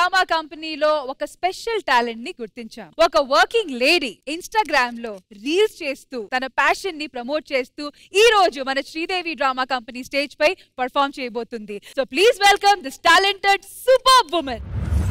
Drama కంపెనీలో ఒక special talent ని గుర్తించాం ఒక వర్కింగ్ లేడీ ఇన్స్టాగ్రామ్ లో రీల్స్ చేస్తూ తన ప్యాషన్ ని ప్రమోట్ చేస్తూ ఈ రోజు మన శ్రీదేవి డ్రామా కంపెనీ స్టేజ్ పై పర్ఫామ్ చేయబోతుంది so please welcome this talented super women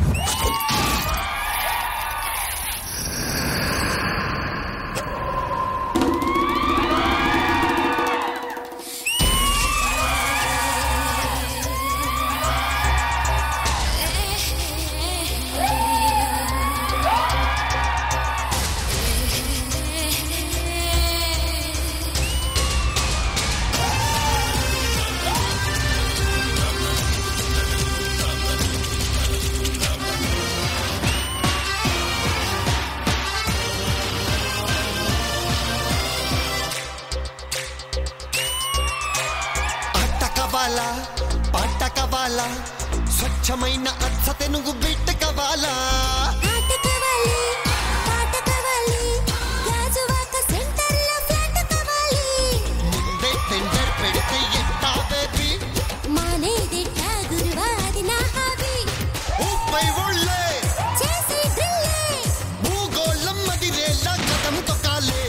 ఆట కావాలా పాట కావాలా స్వచ్ఛమైన అచ్చ తెనుగు బిడ్డ కావాలా ఆట కావాలి పాట కావాలి గాజువాక సెంటర్లో ఫ్లాట్ కావాలి ముందే టెండర్ పెడితే ఎట్టా బేబీ మానేదిట్ట గురువాది నా హాబీ ఊపై ఒళ్ళే చేసి డ్రిల్లే భూగోళం మదిరేలా కథం తొక్కాలే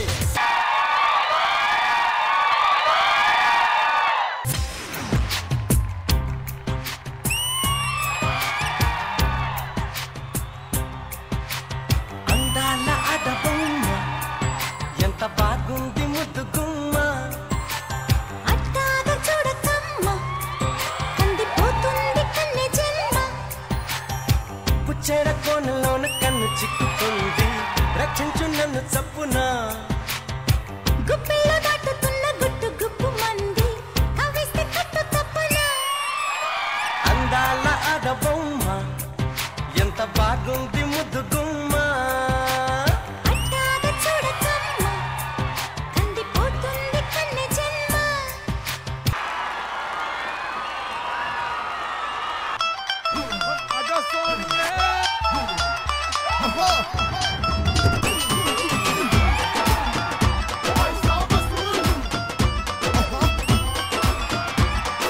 అందాల అడబొమ్మ ఎంత బాగుంది ముద్దుగుమ్మ అట్టాగ చూడకమ్మ కందిపోతుంది కన్నె జన్మ పుచ్చెర కోనలోన కన్ను చిక్కుకుంది రక్షించు నన్ను చప్పున గుప్పిలో దాటుతున్న గుట్టు గుప్పు మంది కవిస్తే కట్టు తప్పునా అందాల అడబొమ్మ ఎంత బాగుంది ముద్దుగుమ్మ అట్టాగ చూడకమ్మ కందిపోతుంది కన్నె జన్మ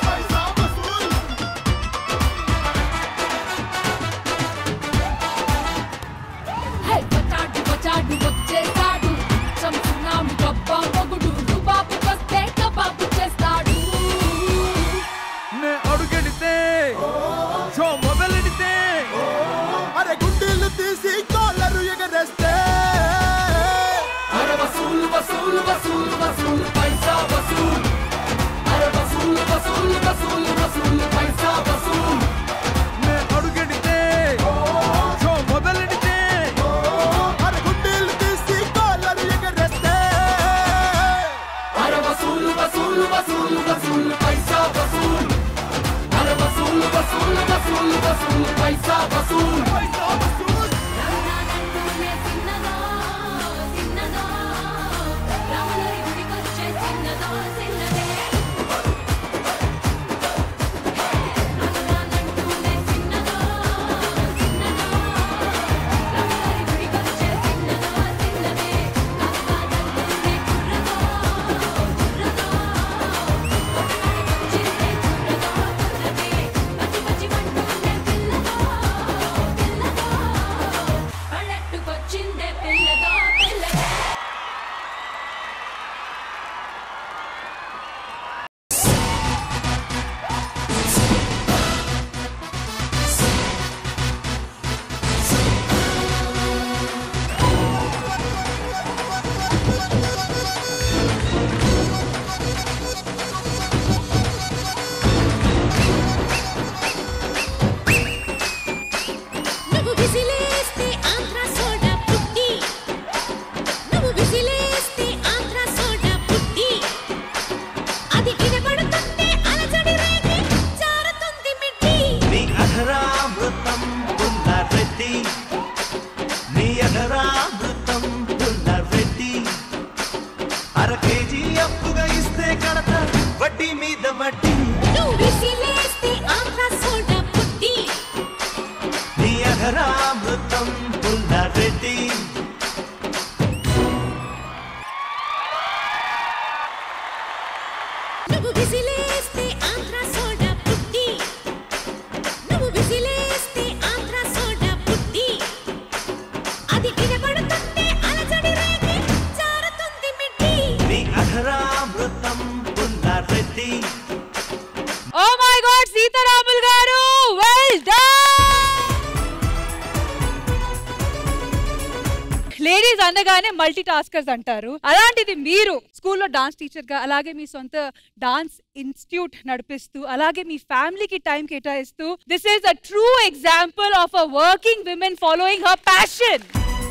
ఆ లేడీస్ అనగానే మల్టీ టాస్కర్స్ అంటారు అలాంటిది మీరు స్కూల్లో డాన్స్ టీచర్ గా అలాగే మీ సొంత డాన్స్ ఇన్స్టిట్యూట్ నడిపిస్తూ అలాగే మీ ఫ్యామిలీకి టైం కేటాయిస్తూ this is a true example of a working women following her passion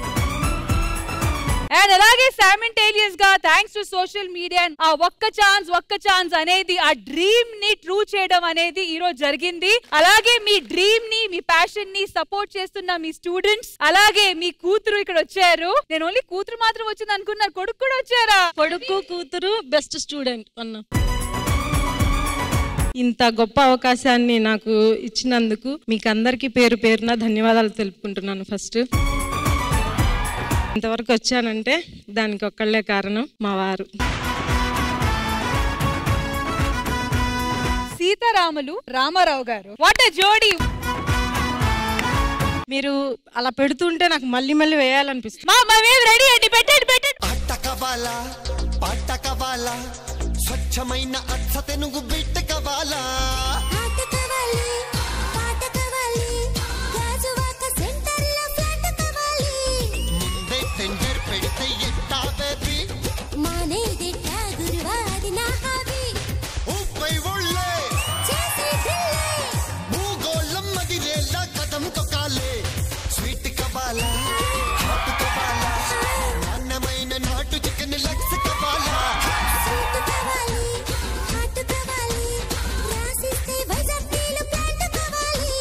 and అలాగే సైమెంటేనియస్ గా థ్యాంక్స్ టు సోషల్ మీడియా ఆ ఒక్క ఛాన్స్ ఒక్క ఛాన్స్ అనేది ఆ డ్రీమ్ ని ట్రూ చేయడం అనేది ఈ రోజు జరిగింది అలాగే మీ డ్రీమ్ ని మీ ప్యాషన్ ని సపోర్ట్ చేస్తున్న మీ స్టూడెంట్స్ అలాగే మీ కూతురు ఇక్కడ వచ్చారు నేను ఓన్లీ కూతురు మాత్రం వచ్చింది అనుకున్నారు కొడుకు కూడా వచ్చారా కొడుకు కూతురు బెస్ట్ స్టూడెంట్ అన్న ఇంత గొప్ప అవకాశాన్ని నాకు ఇచ్చినందుకు మీకు అందరికీ పేరు పేరున ధన్యవాదాలు తెలుపుకుంటున్నాను ఫస్ట్ ఇంతవరకు వచ్చానంటే దానికి ఒక్కళ్ళే కారణం మా వారు సీతారాములు రామారావు గారు వాట్ జోడీ మీరు అలా పెడుతుంటే నాకు మళ్ళీ మళ్ళీ వేయాలనిపిస్తుంది మా మేము రెడీ అండి పెట్టండి పెట్టండి ఆట కావాలా పాట కావాలా స్వచ్ఛమైన అచ్చ తెనుగు బిడ్డ కావాలా ఆట కావాలి పాట కావాలి గాజువాక సెంటర్లో ఫ్లాట్ కావాలి ముందే టెండర్ పెడితే ఎట్టా బేబీ మానేదిట్ట గురువాది నా హాబీ ఊపై ఒళ్ళే చేసే డ్రిల్లే భూగోళం మదిరేలా కథం తొక్కాలే స్వీట్ కావాలా హాట్ కావాలా నాణ్యమైన నాటు చికెన్ లక్స్ కావాలా స్వీట్ కావాలి హాట్ కావాలి రాసిస్తే వైజాగ్ నీళ్ళు ప్లాంట్ కావాలి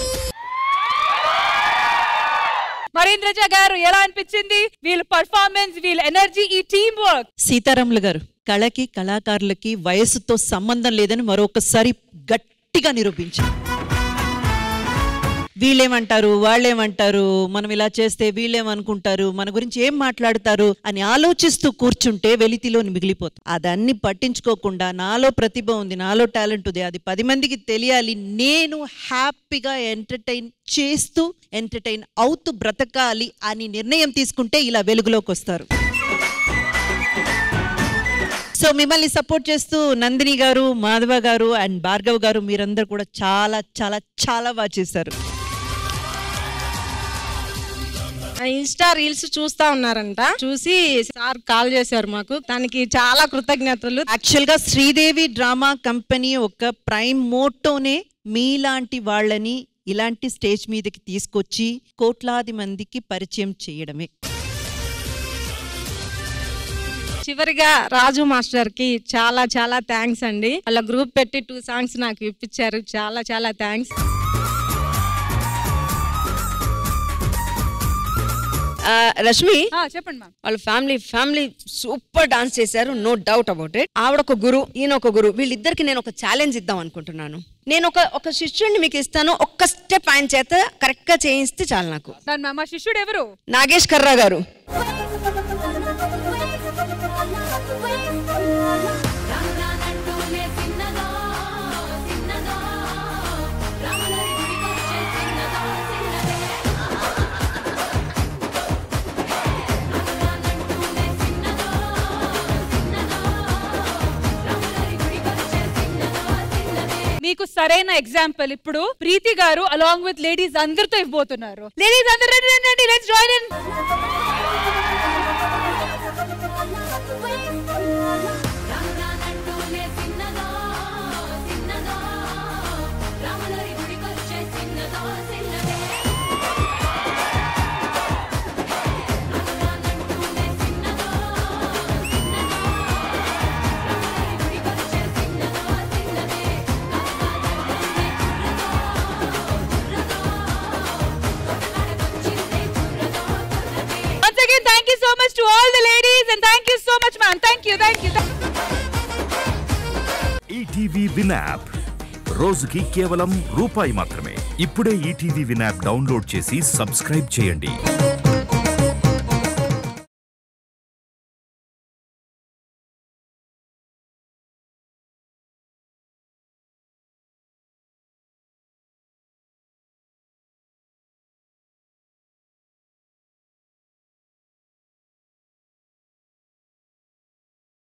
మరీంద్రజ గారు ఎలా అనిపించింది వీళ్ళ పర్ఫార్మెన్స్ వీళ్ళ ఎనర్జీ ఈ టీమ్ వర్క్ సీతారాములు గారు కళకి కళాకారులకి వయసుతో సంబంధం లేదని మరొకసారి గట్టిగా నిరూపించారు వీళ్ళేమంటారు వాళ్ళేమంటారు మనం ఇలా చేస్తే వీళ్ళేమనుకుంటారు మన గురించి ఏం మాట్లాడతారు అని ఆలోచిస్తూ కూర్చుంటే వెలితిలోని మిగిలిపోతుంది అదన్ని పట్టించుకోకుండా నాలో ప్రతిభ ఉంది నాలో టాలెంట్ ఉంది అది పది మందికి తెలియాలి నేను హ్యాపీగా ఎంటర్టైన్ చేస్తూ ఎంటర్టైన్ అవుతూ బ్రతకాలి అని నిర్ణయం తీసుకుంటే ఇలా వెలుగులోకి వస్తారు సో మిమ్మల్ని సపోర్ట్ చేస్తూ నందిని గారు మాధవ గారు అండ్ భార్గవ్ గారు మీరందరూ కూడా చాలా చాలా చాలా బాగా చేశారు ఇన్స్టా రీల్స్ చూస్తా ఉన్నారంట చూసి సార్ కాల్ చేశారు మాకు దానికి చాలా కృతజ్ఞతలు యాక్చువల్ గా శ్రీదేవి డ్రామా కంపెనీ ఒక ప్రైమ్ మోటోనే మీలాంటి వాళ్ళని ఇలాంటి స్టేజ్ మీదకి తీసుకొచ్చి కోట్లాది మందికి పరిచయం చేయడమే చివరిగా రాజు మాస్టర్ కి చాలా చాలా థ్యాంక్స్ అండి అలా గ్రూప్ పెట్టి టూ సాంగ్స్ నాకు ఇప్పించారు చాలా చాలా థ్యాంక్స్ ఆ, రష్మి ఆ, చెప్పండి మ్యామ్ వాళ్ళ ఫ్యామిలీ ఫ్యామిలీ సూపర్ డాన్స్ చేశారు నో డౌట్ అబౌట్ ఇట్ ఆవిడ ఒక గురు ఈయన ఒక గురు వీళ్ళిద్దరికి నేను ఒక ఛాలెంజ్ ఇద్దాం అనుకుంటున్నాను నేను ఒక ఒక శిష్యుడిని మీకు ఇస్తాను ఒక్క స్టెప్ ఆయన చేత కరెక్ట్ గా చేయిస్తే చాలు నాకు దాని మ్యామ్ మా శిష్యుడు ఎవరు నాగేష్ కర్రా గారు రామరానంటూనే చిన్నదో చిన్నదో రామలరి గుడికొచ్చే చిన్నదో చిన్నదే రామరానంటూనే చిన్నదో చిన్నదో రామలరి గుడికొచ్చే చిన్నదో చిన్నదే మీకు సరైన ఎగ్జాంపుల్ ఇప్పుడు ప్రీతి గారు అలాంగ్ విత్ లేడీస్ అందరితో ఇవ్వబోతున్నారు లేడీస్ అందరూ రండి రండి, రండి లెట్స్ జాయిన్ ఇన్ రామరానంటూనే చిన్నదో చిన్నదో రామలరి గుడికొచ్చే చిన్నదో చిన్నదే రామరానంటూనే చిన్నదో చిన్నదో రామలరి గుడికొచ్చే చిన్నదో చిన్నదే Once again, thank you so much to all the ladies and thank you so much, ma'am. Thank you, thank you. ETV win app రోజుకి కేవలం రూపాయి మాత్రమే ఇప్పుడే ఈటీవీ విన్ యాప్ డౌన్లోడ్ చేసి సబ్స్క్రైబ్ చేయండి